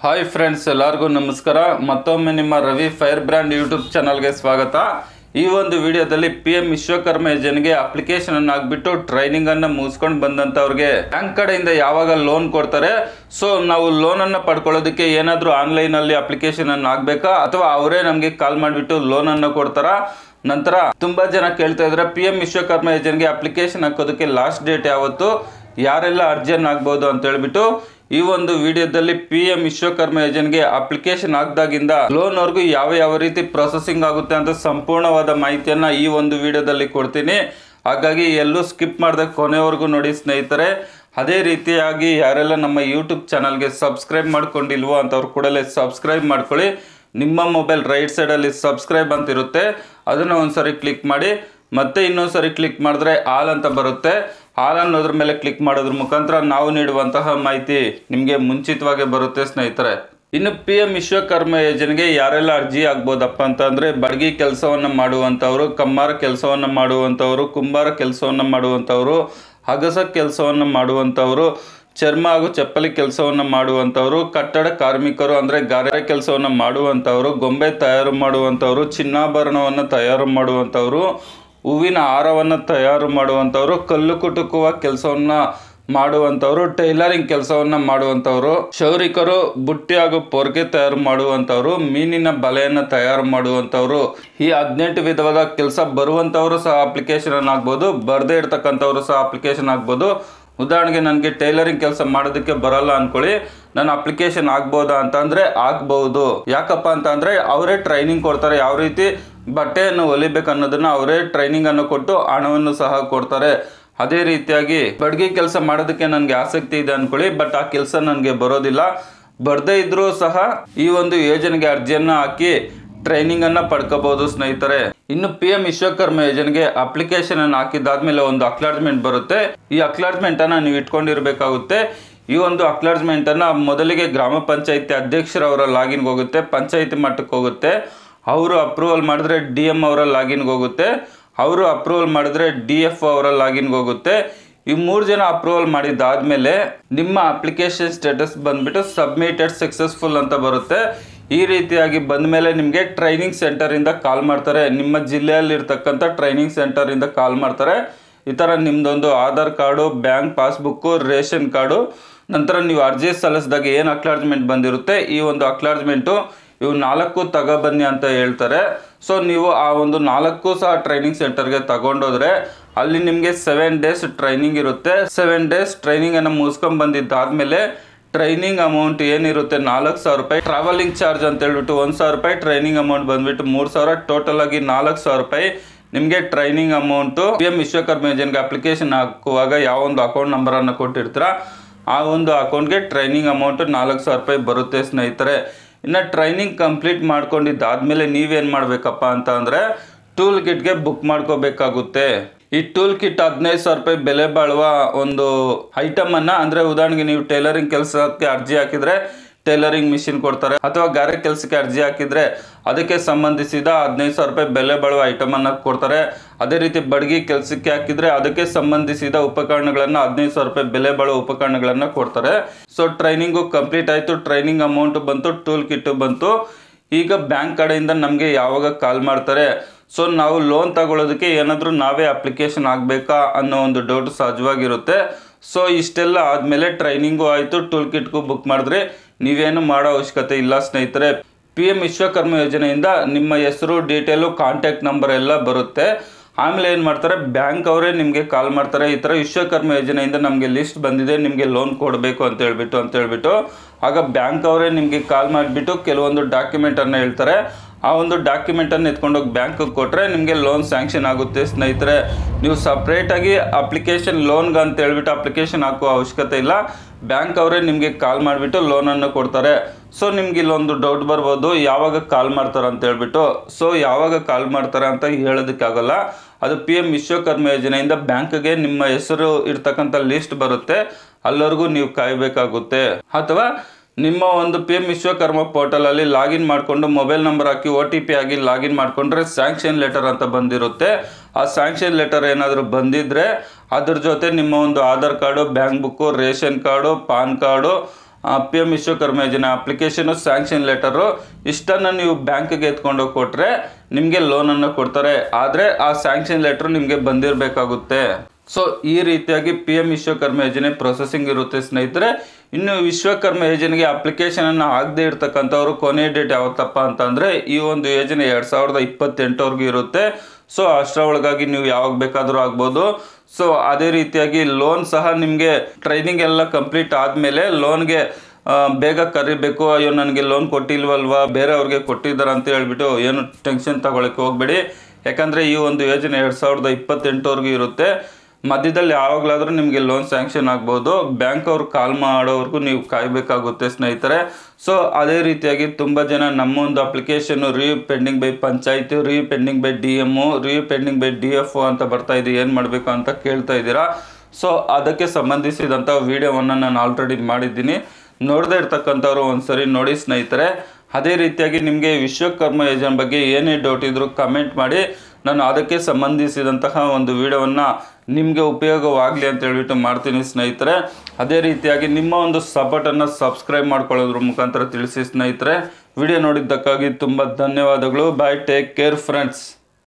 hi friends ಎಲ್ಲರಿಗೂ ನಮಸ್ಕಾರ ಮತ್ತೊಮ್ಮೆ ನಿಮ್ಮ ರವಿ ಫೈರ್ ಬ್ರ್ಯಾಂಡ್ ಯೂಟ್ಯೂಬ್ ಚಾನಲ್ಗೆ ಸ್ವಾಗತ ಈ ಒಂದು ವಿಡಿಯೋದಲ್ಲಿ ಪಿ ಎಂ ವಿಶ್ವಕರ್ಮ ಯೋಜನೆಗೆ ಅಪ್ಲಿಕೇಶನ್ ಅನ್ನು ಹಾಕ್ಬಿಟ್ಟು ಟ್ರೈನಿಂಗ್ ಅನ್ನ ಮುಗಿಸ್ಕೊಂಡು ಬಂದಂತವ್ರಿಗೆ ಬ್ಯಾಂಕ್ ಕಡೆಯಿಂದ ಯಾವಾಗ ಲೋನ್ ಕೊಡ್ತಾರೆ ಸೊ ನಾವು ಲೋನ್ ಅನ್ನ ಪಡ್ಕೊಳ್ಳೋದಕ್ಕೆ ಏನಾದರೂ ಆನ್ಲೈನ್ ಅಲ್ಲಿ ಅಪ್ಲಿಕೇಶನ್ ಅನ್ನು ಹಾಕ್ಬೇಕಾ ಅಥವಾ ಅವರೇ ನಮಗೆ ಕಾಲ್ ಮಾಡಿಬಿಟ್ಟು ಲೋನ್ ಅನ್ನು ಕೊಡ್ತಾರಾ ನಂತರ ತುಂಬಾ ಜನ ಕೇಳ್ತಾ ಇದ್ರೆ ಪಿ ಎಂ ವಿಶ್ವಕರ್ಮ ಯೋಜನೆಗೆ ಅಪ್ಲಿಕೇಶನ್ ಹಾಕೋದಕ್ಕೆ ಲಾಸ್ಟ್ ಡೇಟ್ ಯಾವತ್ತು ಯಾರೆಲ್ಲ ಅರ್ಜಿಯನ್ನು ಆಗ್ಬೋದು ಅಂತ ಹೇಳ್ಬಿಟ್ಟು ಈ ಒಂದು ವಿಡಿಯೋದಲ್ಲಿ ಪಿ ಎಂ ವಿಶ್ವಕರ್ಮ ಯೋಜನೆಗೆ ಅಪ್ಲಿಕೇಶನ್ ಹಾಕ್ದಾಗಿಂದ ಲೋನ್ ವರ್ಗು ಯಾವ ಯಾವ ರೀತಿ ಪ್ರೊಸೆಸಿಂಗ್ ಆಗುತ್ತೆ ಅಂತ ಸಂಪೂರ್ಣವಾದ ಮಾಹಿತಿಯನ್ನ ಈ ಒಂದು ವಿಡಿಯೋದಲ್ಲಿ ಕೊಡ್ತೀನಿ ಹಾಗಾಗಿ ಎಲ್ಲೂ ಸ್ಕಿಪ್ ಮಾಡದೆ ಕೊನೆವರೆಗೂ ನೋಡಿ ಸ್ನೇಹಿತರೆ ಅದೇ ರೀತಿಯಾಗಿ ಯಾರೆಲ್ಲ ನಮ್ಮ ಯೂಟ್ಯೂಬ್ ಚಾನಲ್ಗೆ ಸಬ್ಸ್ಕ್ರೈಬ್ ಮಾಡ್ಕೊಂಡಿಲ್ವೋ ಅಂತವ್ರು ಕೂಡಲೇ ಸಬ್ಸ್ಕ್ರೈಬ್ ಮಾಡ್ಕೊಳ್ಳಿ ನಿಮ್ಮ ಮೊಬೈಲ್ ರೈಟ್ ಸೈಡಲ್ಲಿ ಸಬ್ಸ್ಕ್ರೈಬ್ ಅಂತ ಇರುತ್ತೆ ಅದನ್ನು ಒಂದ್ಸರಿ ಕ್ಲಿಕ್ ಮಾಡಿ ಮತ್ತೆ ಇನ್ನೊಂದ್ಸರಿ ಕ್ಲಿಕ್ ಮಾಡಿದ್ರೆ ಆಲ್ ಅಂತ ಬರುತ್ತೆ ಆಲ್ ಅನ್ನೋದ್ರ ಮೇಲೆ ಕ್ಲಿಕ್ ಮಾಡೋದ್ರ ಮುಖಾಂತರ ನಾವು ನೀಡುವಂತಹ ಮಾಹಿತಿ ನಿಮಗೆ ಮುಂಚಿತವಾಗಿ ಬರುತ್ತೆ ಸ್ನೇಹಿತರೆ ಇನ್ನು ಪಿ ಎಂ ವಿಶ್ವಕರ್ಮ ಯೋಜನೆಗೆ ಯಾರೆಲ್ಲ ಅರ್ಜಿ ಆಗ್ಬೋದಪ್ಪ ಅಂತಂದ್ರೆ ಬಡಗಿ ಕೆಲಸವನ್ನ ಮಾಡುವಂಥವ್ರು ಕಮ್ಮಾರ ಕೆಲಸವನ್ನ ಮಾಡುವಂಥವ್ರು ಕುಂಬಾರ ಕೆಲಸವನ್ನ ಮಾಡುವಂಥವ್ರು ಹಗಸ ಕೆಲಸವನ್ನ ಮಾಡುವಂಥವ್ರು ಚರ್ಮ ಹಾಗೂ ಚಪ್ಪಲಿ ಕೆಲಸವನ್ನ ಮಾಡುವಂಥವ್ರು ಕಟ್ಟಡ ಕಾರ್ಮಿಕರು ಅಂದ್ರೆ ಗಾರೆ ಕೆಲಸವನ್ನ ಮಾಡುವಂಥವ್ರು ಗೊಂಬೆ ತಯಾರು ಮಾಡುವಂಥವ್ರು ಚಿನ್ನಾಭರಣವನ್ನು ತಯಾರು ಮಾಡುವಂಥವ್ರು ಹೂವಿನ ಹಾರವನ್ನು ತಯಾರು ಮಾಡುವಂಥವ್ರು ಕಲ್ಲು ಕುಟುಕುವ ಕೆಲಸವನ್ನ ಮಾಡುವಂಥವ್ರು ಟೈಲರಿಂಗ್ ಕೆಲಸವನ್ನ ಮಾಡುವಂಥವ್ರು ಕ್ಷೌರಿಕರು ಬುಟ್ಟಿ ಹಾಗೂ ಪೊರ್ಕೆ ತಯಾರು ಮಾಡುವಂಥವ್ರು ಮೀನಿನ ಬಲೆಯನ್ನು ತಯಾರು ಮಾಡುವಂಥವ್ರು ಈ ಹದಿನೆಂಟು ವಿಧವಾದ ಕೆಲಸ ಬರುವಂಥವ್ರು ಸಹ ಅಪ್ಲಿಕೇಶನ್ ಅನ್ನು ಆಗ್ಬೋದು ಬರದೇ ಇರ್ತಕ್ಕಂಥವ್ರು ಸಹ ಅಪ್ಲಿಕೇಶನ್ ಆಗ್ಬೋದು ಉದಾಹರಣೆಗೆ ನನಗೆ ಟೈಲರಿಂಗ್ ಕೆಲಸ ಮಾಡೋದಕ್ಕೆ ಬರಲ್ಲ ಅನ್ಕೊಳ್ಳಿ ನಾನು ಅಪ್ಲಿಕೇಶನ್ ಆಗ್ಬೋದಾ ಅಂತಂದ್ರೆ ಆಗ್ಬಹುದು ಯಾಕಪ್ಪ ಅಂತಂದ್ರೆ ಅವರೇ ಟ್ರೈನಿಂಗ್ ಕೊಡ್ತಾರೆ ಯಾವ ರೀತಿ ಬಟ್ಟೆಯನ್ನು ಹೊಲಿಬೇಕು ಅನ್ನೋದನ್ನ ಅವರೇ ಟ್ರೈನಿಂಗ್ ಅನ್ನು ಕೊಟ್ಟು ಹಣವನ್ನು ಸಹ ಕೊಡ್ತಾರೆ ಅದೇ ರೀತಿಯಾಗಿ ಬಡ್ಗೆ ಕೆಲಸ ಮಾಡೋದಕ್ಕೆ ನನಗೆ ಆಸಕ್ತಿ ಇದೆ ಅನ್ಕೊಳ್ಳಿ ಬಟ್ ಆ ಕೆಲಸ ನನಗೆ ಬರೋದಿಲ್ಲ ಬರ್ದೇ ಇದ್ರೂ ಸಹ ಈ ಒಂದು ಯೋಜನೆಗೆ ಅರ್ಜಿಯನ್ನ ಹಾಕಿ ಟ್ರೈನಿಂಗ್ ಅನ್ನ ಪಡ್ಕೋಬಹುದು ಸ್ನೇಹಿತರೆ ಇನ್ನು ಪಿ ಎಂ ವಿಶ್ವಕರ್ಮ ಯೋಜನೆಗೆ ಅಪ್ಲಿಕೇಶನ್ ಅನ್ನು ಹಾಕಿದಾದ್ಮೇಲೆ ಒಂದು ಅಕ್ಲಾರ್ಜ್ಮೆಂಟ್ ಬರುತ್ತೆ ಈ ಅಕ್ಲಾರ್ಜ್ಮೆಂಟ್ ಅನ್ನ ನೀವು ಇಟ್ಕೊಂಡಿರ್ಬೇಕಾಗುತ್ತೆ ಈ ಒಂದು ಅಕ್ಲಾರ್ಜ್ಮೆಂಟ್ ಅನ್ನ ಮೊದಲಿಗೆ ಗ್ರಾಮ ಪಂಚಾಯತಿ ಅಧ್ಯಕ್ಷರವರ ಲಾಗಿನ್ಗೆ ಹೋಗುತ್ತೆ ಪಂಚಾಯತಿ ಮಟ್ಟಕ್ಕೆ ಹೋಗುತ್ತೆ ಅವರು ಅಪ್ರೂವಲ್ ಮಾಡಿದ್ರೆ ಡಿ ಎಂ ಅವರ ಲಾಗಿನ್ಗೆ ಹೋಗುತ್ತೆ ಅವರು ಅಪ್ರೂವಲ್ ಮಾಡಿದ್ರೆ ಡಿ ಎಫ್ ಅವರ ಲಾಗಿನ್ಗೆ ಹೋಗುತ್ತೆ ಈ ಮೂರು ಜನ ಅಪ್ರೂವಲ್ ಮಾಡಿದ್ದಾದ್ಮೇಲೆ ನಿಮ್ಮ ಅಪ್ಲಿಕೇಶನ್ ಸ್ಟೇಟಸ್ ಬಂದ್ಬಿಟ್ಟು ಸಬ್ಮಿಟೆಡ್ ಸಕ್ಸಸ್ಫುಲ್ ಅಂತ ಬರುತ್ತೆ ಈ ರೀತಿಯಾಗಿ ಬಂದ ಮೇಲೆ ನಿಮಗೆ ಟ್ರೈನಿಂಗ್ ಸೆಂಟರಿಂದ ಕಾಲ್ ಮಾಡ್ತಾರೆ ನಿಮ್ಮ ಜಿಲ್ಲೆಯಲ್ಲಿ ಇರ್ತಕ್ಕಂಥ ಟ್ರೈನಿಂಗ್ ಸೆಂಟರಿಂದ ಕಾಲ್ ಮಾಡ್ತಾರೆ ಈ ಥರ ನಿಮ್ಮದೊಂದು Aadhaar card bank passbook ration card ನಂತರ ನೀವು ಅರ್ಜಿ ಸಲ್ಲಿಸಿದಾಗ ಏನು ಅಕ್ಲಾರ್ಜ್ಮೆಂಟ್ ಬಂದಿರುತ್ತೆ ಈ ಒಂದು ಅಕ್ಲಾರ್ಜ್ಮೆಂಟು ಇವು ನಾಲ್ಕು ತಗೊಬನ್ನಿ ಅಂತ ಹೇಳ್ತಾರೆ ಸೊ ನೀವು ಆ ಒಂದು ನಾಲ್ಕು ಸಹ ಟ್ರೈನಿಂಗ್ ಸೆಂಟರ್ಗೆ ತಗೊಂಡೋದ್ರೆ ಅಲ್ಲಿ ನಿಮಗೆ ಸೆವೆನ್ ಡೇಸ್ ಟ್ರೈನಿಂಗ್ ಇರುತ್ತೆ ಸೆವೆನ್ ಡೇಸ್ ಟ್ರೈನಿಂಗನ್ನು ಮುಗಿಸ್ಕೊಂಡ್ ಬಂದಿದ್ದಾದ್ಮೇಲೆ ಟ್ರೈನಿಂಗ್ ಅಮೌಂಟ್ ಏನಿರುತ್ತೆ ನಾಲ್ಕು ಸಾವಿರ ರೂಪಾಯಿ ಟ್ರಾವೆಲಿಂಗ್ ಚಾರ್ಜ್ ಅಂತ ಹೇಳ್ಬಿಟ್ಟು ಒಂದು ಸಾವಿರ ರೂಪಾಯಿ ಟ್ರೈನಿಂಗ್ ಅಮೌಂಟ್ ಬಂದ್ಬಿಟ್ಟು ಮೂರು ಸಾವಿರ ಟೋಟಲ್ ಆಗಿ ನಾಲ್ಕು ಸಾವಿರ ರೂಪಾಯಿ ನಿಮಗೆ training amount P M Vishwakarma ಯೋಜನೆಗೆ ಅಪ್ಲಿಕೇಶನ್ ಹಾಕುವಾಗ ಯಾವ ಒಂದು ಅಕೌಂಟ್ ನಂಬರನ್ನು ಕೊಟ್ಟಿರ್ತೀರ ಆ ಒಂದು ಅಕೌಂಟ್ಗೆ ಟ್ರೈನಿಂಗ್ ಅಮೌಂಟು ನಾಲ್ಕು ಸಾವಿರ ರೂಪಾಯಿ ಬರುತ್ತೆ ಸ್ನೇಹಿತರೆ ಇನ್ನು ಟ್ರೈನಿಂಗ್ ಕಂಪ್ಲೀಟ್ ಮಾಡ್ಕೊಂಡಿದ್ದಾದ್ಮೇಲೆ ನೀವೇನು ಮಾಡಬೇಕಪ್ಪ ಅಂತ ಅಂದರೆ ಟೂಲ್ ಕಿಟ್ಗೆ ಬುಕ್ ಮಾಡ್ಕೋಬೇಕಾಗುತ್ತೆ ಈ ಟೂಲ್ ಕಿಟ್ ಹದಿನೈದು ಸಾವಿರ ರೂಪಾಯಿ ಬೆಲೆ ಬಾಳುವ ಒಂದು ಐಟಮ್ ಅನ್ನ ಅಂದ್ರೆ ಉದಾಹರಣೆಗೆ ನೀವು ಟೈಲರಿಂಗ್ ಕೆಲಸಕ್ಕೆ ಅರ್ಜಿ ಹಾಕಿದ್ರೆ ಟೈಲರಿಂಗ್ ಮಿಷಿನ್ ಕೊಡ್ತಾರೆ ಅಥವಾ ಗಾರೆ ಕೆಲಸಕ್ಕೆ ಅರ್ಜಿ ಹಾಕಿದ್ರೆ ಅದಕ್ಕೆ ಸಂಬಂಧಿಸಿದ ಹದಿನೈದು ಸಾವಿರ ರೂಪಾಯಿ ಬೆಲೆ ಬಾಳುವ ಐಟಮ್ ಅನ್ನ ಕೊಡ್ತಾರೆ ಅದೇ ರೀತಿ ಬಡಗಿ ಕೆಲಸಕ್ಕೆ ಹಾಕಿದ್ರೆ ಅದಕ್ಕೆ ಸಂಬಂಧಿಸಿದ ಉಪಕರಣಗಳನ್ನ ಹದಿನೈದು ಸಾವಿರ ರೂಪಾಯಿ ಬೆಲೆ ಬಾಳುವ ಉಪಕರಣಗಳನ್ನ ಕೊಡ್ತಾರೆ ಸೊ ಟ್ರೈನಿಂಗು ಕಂಪ್ಲೀಟ್ ಆಯ್ತು ಟ್ರೈನಿಂಗ್ ಅಮೌಂಟ್ ಬಂತು ಟೂಲ್ ಕಿಟ್ ಬಂತು ಈಗ ಬ್ಯಾಂಕ್ ಕಡೆಯಿಂದ ನಮಗೆ ಯಾವಾಗ ಕಾಲ್ ಮಾಡ್ತಾರೆ ಸೊ ನಾವು ಲೋನ್ ತಗೊಳ್ಳೋದಕ್ಕೆ ಏನಾದರೂ ನಾವೇ ಅಪ್ಲಿಕೇಶನ್ ಆಗಬೇಕಾ ಅನ್ನೋ ಒಂದು ಡೌಟ್ ಸಹಜವಾಗಿರುತ್ತೆ ಸೊ ಇಷ್ಟೆಲ್ಲ ಆದಮೇಲೆ ಟ್ರೈನಿಂಗು ಆಯಿತು ಟೂಲ್ ಕಿಟ್ಗೂ ಬುಕ್ ಮಾಡಿದ್ರೆ ನೀವೇನು ಮಾಡೋ ಅವಶ್ಯಕತೆ ಇಲ್ಲ ಸ್ನೇಹಿತರೆ ಪಿ ಎಂ ವಿಶ್ವಕರ್ಮ ಯೋಜನೆಯಿಂದ ನಿಮ್ಮ ಹೆಸರು ಡೀಟೇಲು ಕಾಂಟ್ಯಾಕ್ಟ್ ನಂಬರ್ ಎಲ್ಲ ಬರುತ್ತೆ ಆಮೇಲೆ ಏನು ಮಾಡ್ತಾರೆ ಬ್ಯಾಂಕ್ ಅವರೇ ನಿಮಗೆ ಕಾಲ್ ಮಾಡ್ತಾರೆ ಈ ಥರ ವಿಶ್ವಕರ್ಮ ಯೋಜನೆಯಿಂದ ನಮಗೆ ಲಿಸ್ಟ್ ಬಂದಿದೆ ನಿಮಗೆ ಲೋನ್ ಕೊಡಬೇಕು ಅಂತ ಹೇಳ್ಬಿಟ್ಟು ಅಂತ ಹೇಳ್ಬಿಟ್ಟು ಆಗ ಬ್ಯಾಂಕ್ ಅವರೇ ನಿಮಗೆ ಕಾಲ್ ಮಾಡಿಬಿಟ್ಟು ಕೆಲವೊಂದು ಡಾಕ್ಯುಮೆಂಟನ್ನು ಹೇಳ್ತಾರೆ ಆ ಒಂದು ಡಾಕ್ಯುಮೆಂಟನ್ನು ಎತ್ಕೊಂಡೋಗಿ ಬ್ಯಾಂಕಿಗೆ ಕೊಟ್ಟರೆ ನಿಮಗೆ ಲೋನ್ ಸ್ಯಾಂಕ್ಷನ್ ಆಗುತ್ತೆ ಸ್ನೇಹಿತರೆ ನೀವು ಸಪ್ರೇಟಾಗಿ ಅಪ್ಲಿಕೇಶನ್ ಲೋನ್ಗೆ ಅಂತ ಹೇಳ್ಬಿಟ್ಟು ಅಪ್ಲಿಕೇಶನ್ ಹಾಕುವ ಅವಶ್ಯಕತೆ ಇಲ್ಲ ಬ್ಯಾಂಕ್ ಅವರೇ ನಿಮಗೆ ಕಾಲ್ ಮಾಡಿಬಿಟ್ಟು ಲೋನನ್ನು ಕೊಡ್ತಾರೆ ಸೊ ನಿಮ್ಗೆ ಇಲ್ಲೊಂದು ಡೌಟ್ ಬರ್ಬೋದು ಯಾವಾಗ ಕಾಲ್ ಮಾಡ್ತಾರೆ ಅಂತ ಹೇಳ್ಬಿಟ್ಟು ಸೊ ಯಾವಾಗ ಕಾಲ್ ಮಾಡ್ತಾರೆ ಅಂತ ಹೇಳೋದಕ್ಕಾಗಲ್ಲ ಅದು ಪಿ ಎಂ ವಿಶ್ವಕರ್ಮ ಯೋಜನೆಯಿಂದ ಬ್ಯಾಂಕ್ಗೆ ನಿಮ್ಮ ಹೆಸರು ಇರ್ತಕ್ಕಂಥ ಲಿಸ್ಟ್ ಬರುತ್ತೆ ಅಲ್ಲವರೆಗೂ ನೀವು ಕಾಯಬೇಕಾಗುತ್ತೆ ಅಥವಾ ನಿಮ್ಮ ಒಂದು ಪಿ ಎಂ ವಿಶ್ವಕರ್ಮ ಪೋರ್ಟಲಲ್ಲಿ ಲಾಗಿನ್ ಮಾಡಿಕೊಂಡು ಮೊಬೈಲ್ ನಂಬರ್ ಹಾಕಿ ಒ ಟಿ ಪಿ ಆಗಿ ಲಾಗಿನ್ ಮಾಡಿಕೊಂಡ್ರೆ ಸ್ಯಾಂಕ್ಷನ್ ಲೆಟರ್ ಅಂತ ಬಂದಿರುತ್ತೆ ಆ ಸ್ಯಾಂಕ್ಷನ್ ಲೆಟರ್ ಏನಾದರೂ ಬಂದಿದ್ರೆ ಅದ್ರ ಜೊತೆ ನಿಮ್ಮ ಒಂದು Aadhaar card bank book ration card PAN card P M Vishwakarma ಯೋಜನೆ ಅಪ್ಲಿಕೇಶನು ಸ್ಯಾಂಕ್ಷನ್ ಲೆಟರು ಇಷ್ಟನ್ನು ನೀವು ಬ್ಯಾಂಕ್ಗೆ ಎತ್ಕೊಂಡೋಗಿ ಕೊಟ್ಟರೆ ನಿಮಗೆ ಲೋನನ್ನು ಕೊಡ್ತಾರೆ ಆದರೆ ಆ ಸ್ಯಾಂಕ್ಷನ್ ಲೆಟ್ರ್ ನಿಮಗೆ ಬಂದಿರಬೇಕಾಗುತ್ತೆ ಸೊ ಈ ರೀತಿಯಾಗಿ ಪಿ ಎಮ್ ವಿಶ್ವಕರ್ಮ ಯೋಜನೆ ಪ್ರೊಸೆಸಿಂಗ್ ಇರುತ್ತೆ ಸ್ನೇಹಿತರೆ ಇನ್ನು ವಿಶ್ವಕರ್ಮ ಯೋಜನೆಗೆ ಅಪ್ಲಿಕೇಶನನ್ನು ಆಗದೆ ಇರ್ತಕ್ಕಂಥವ್ರು ಕೊನೆ ಡೇಟ್ ಯಾವತ್ತಪ್ಪ ಅಂತಂದರೆ ಈ ಒಂದು ಯೋಜನೆ ಎರಡು ಸಾವಿರದ ಇಪ್ಪತ್ತೆಂಟವರೆಗೂ ಇರುತ್ತೆ ಸೊ ಅಷ್ಟರ ಒಳಗಾಗಿ ನೀವು ಯಾವಾಗ ಬೇಕಾದರೂ ಆಗ್ಬೋದು ಸೊ ಅದೇ ರೀತಿಯಾಗಿ ಲೋನ್ ಸಹ ನಿಮಗೆ ಟ್ರೈನಿಂಗ್ ಎಲ್ಲ ಕಂಪ್ಲೀಟ್ ಆದಮೇಲೆ ಲೋನ್ಗೆ ಬೇಗ ಕರಿಬೇಕು ಅಯ್ಯೋ ನನಗೆ ಲೋನ್ ಕೊಟ್ಟಿಲ್ವಲ್ವಾ ಬೇರೆಯವ್ರಿಗೆ ಕೊಟ್ಟಿದ್ದಾರೆ ಅಂತ ಹೇಳ್ಬಿಟ್ಟು ಏನು ಟೆನ್ಷನ್ ತಗೊಳಕ್ಕೆ ಹೋಗಬೇಡಿ ಯಾಕಂದರೆ ಈ ಒಂದು ಯೋಜನೆ ಎರಡು ಸಾವಿರದ ಇಪ್ಪತ್ತೆಂಟವರೆಗೂ ಇರುತ್ತೆ ಮಧ್ಯದಲ್ಲಿ ಯಾವಾಗಲಾದರೂ ನಿಮಗೆ ಲೋನ್ ಸ್ಯಾಂಕ್ಷನ್ ಆಗ್ಬೋದು ಬ್ಯಾಂಕ್ ಅವ್ರು ಕಾಲ್ ಮಾಡೋವರೆಗೂ ನೀವು ಕಾಯಬೇಕಾಗುತ್ತೆ ಸ್ನೇಹಿತರೆ ಸೊ ಅದೇ ರೀತಿಯಾಗಿ ತುಂಬ ಜನ ನಮ್ಮ ಒಂದು ಅಪ್ಲಿಕೇಶನ್ನು ರಿವ್ಯೂ ಪೆಂಡಿಂಗ್ ಬೈ ಪಂಚಾಯತಿ review pending by D M review pending by D F ಅಂತ ಬರ್ತಾ ಇದೆ ಏನು ಮಾಡಬೇಕು ಅಂತ ಕೇಳ್ತಾ ಇದ್ದೀರಾ ಸೊ ಅದಕ್ಕೆ ಸಂಬಂಧಿಸಿದಂಥ ವಿಡಿಯೋವನ್ನು ನಾನು ಆಲ್ರೆಡಿ ಮಾಡಿದ್ದೀನಿ ನೋಡದೇ ಇರ್ತಕ್ಕಂಥವ್ರು ಒಂದ್ಸರಿ ನೋಡಿ ಸ್ನೇಹಿತರೆ ಅದೇ ರೀತಿಯಾಗಿ ನಿಮಗೆ ವಿಶ್ವಕರ್ಮ ಯೋಜನೆ ಬಗ್ಗೆ ಏನೇ ಡೌಟ್ ಇದ್ರೂ ಕಮೆಂಟ್ ಮಾಡಿ ನಾನು ಅದಕ್ಕೆ ಸಂಬಂಧಿಸಿದಂತಹ ಒಂದು ವಿಡಿಯೋವನ್ನು ನಿಮಗೆ ಉಪಯೋಗವಾಗಲಿ ಅಂತ ಹೇಳ್ಬಿಟ್ಟು ಮಾಡ್ತೀನಿ ಸ್ನೇಹಿತರೆ ಅದೇ ರೀತಿಯಾಗಿ ನಿಮ್ಮ ಒಂದು ಸಪೋರ್ಟನ್ನು ಸಬ್ಸ್ಕ್ರೈಬ್ ಮಾಡ್ಕೊಳ್ಳೋದ್ರ ಮುಖಾಂತರ ತಿಳಿಸಿ ಸ್ನೇಹಿತರೆ ವಿಡಿಯೋ ನೋಡಿದ್ದಕ್ಕಾಗಿ ತುಂಬ ಧನ್ಯವಾದಗಳು ಬಾಯ್ ಟೇಕ್ ಕೇರ್ ಫ್ರೆಂಡ್ಸ್